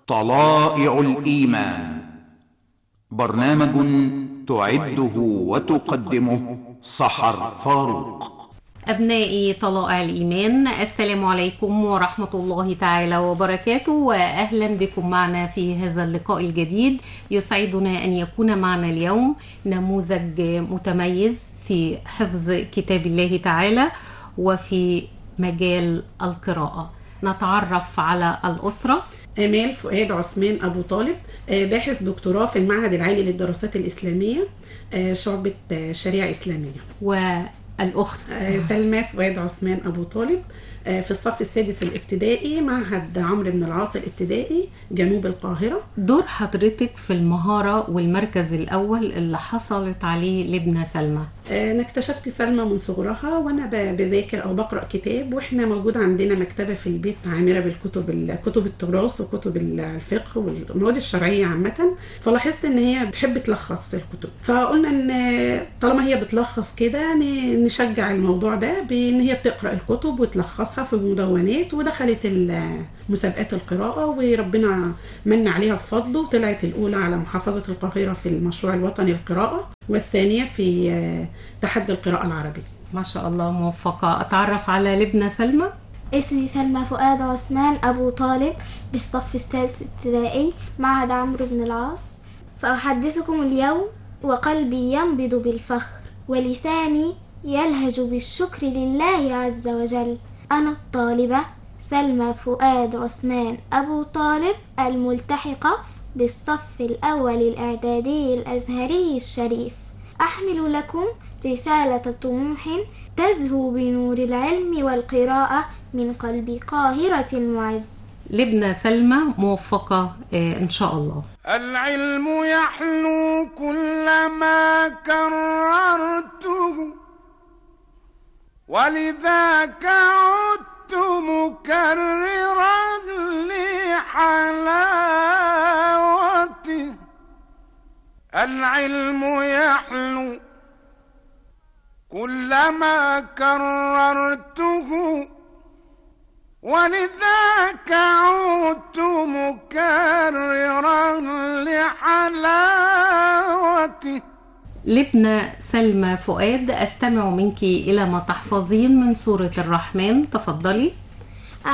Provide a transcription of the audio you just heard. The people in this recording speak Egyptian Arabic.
طلائع الإيمان برنامج تعده وتقدمه صحر فاروق أبنائي طلائع الإيمان السلام عليكم ورحمة الله تعالى وبركاته وأهلا بكم معنا في هذا اللقاء الجديد يسعدنا أن يكون معنا اليوم نموذج متميز في حفظ كتاب الله تعالى وفي مجال القراءة نتعرف على الأسرة آمال فؤاد عثمان أبو طالب آه، باحث دكتوراه في المعهد العالي للدراسات الإسلامية آه، شعبة آه، شريعة إسلامية والأخت آه، سلمى فؤاد عثمان أبو طالب آه، في الصف السادس الابتدائي معهد عمرو بن العاص الابتدائي جنوب القاهرة دور حضرتك في المهارة والمركز الأول اللي حصلت عليه لابنة سلمى آه، انا اكتشفت سلمى من صغرها وانا ب- بذاكر او بقرا كتاب واحنا موجود عندنا مكتبه في البيت عامره بالكتب ال- كتب التراث وكتب ال- الفقه والمواد الشرعيه عامه فلاحظت ان هي بتحب تلخص الكتب فقلنا ان طالما هي بتلخص كده ن- نشجع الموضوع ده بان هي بتقرا الكتب وتلخصها في مدونات ودخلت ال- مسابقات القراءه وربنا من عليها بفضله وطلعت الاولى على محافظه القاهره في المشروع الوطني القراءه والثانيه في آه، تحدي القراءه العربيه ما شاء الله موفقة أتعرف على لبنى سلمى اسمي سلمى فؤاد عثمان أبو طالب بالصف السادس ابتدائي معهد عمرو بن العاص فأحدثكم اليوم وقلبي ينبض بالفخر ولساني يلهج بالشكر لله عز وجل أنا الطالبة سلمى فؤاد عثمان أبو طالب الملتحقة بالصف الأول الإعدادي الأزهري الشريف أحمل لكم رسالة طموح تزهو بنور العلم والقراءة من قلب قاهرة المعز لبنى سلمى موفقة آه، إن شاء الله العلم يحلو كلما كررته ولذاك عدت مكررا لحلاوته العلم يحلو كلما كررته ولذاك عدت مكررا لحلاوته لبنى سلمى فؤاد أستمع منك إلى ما تحفظين من سورة الرحمن تفضلي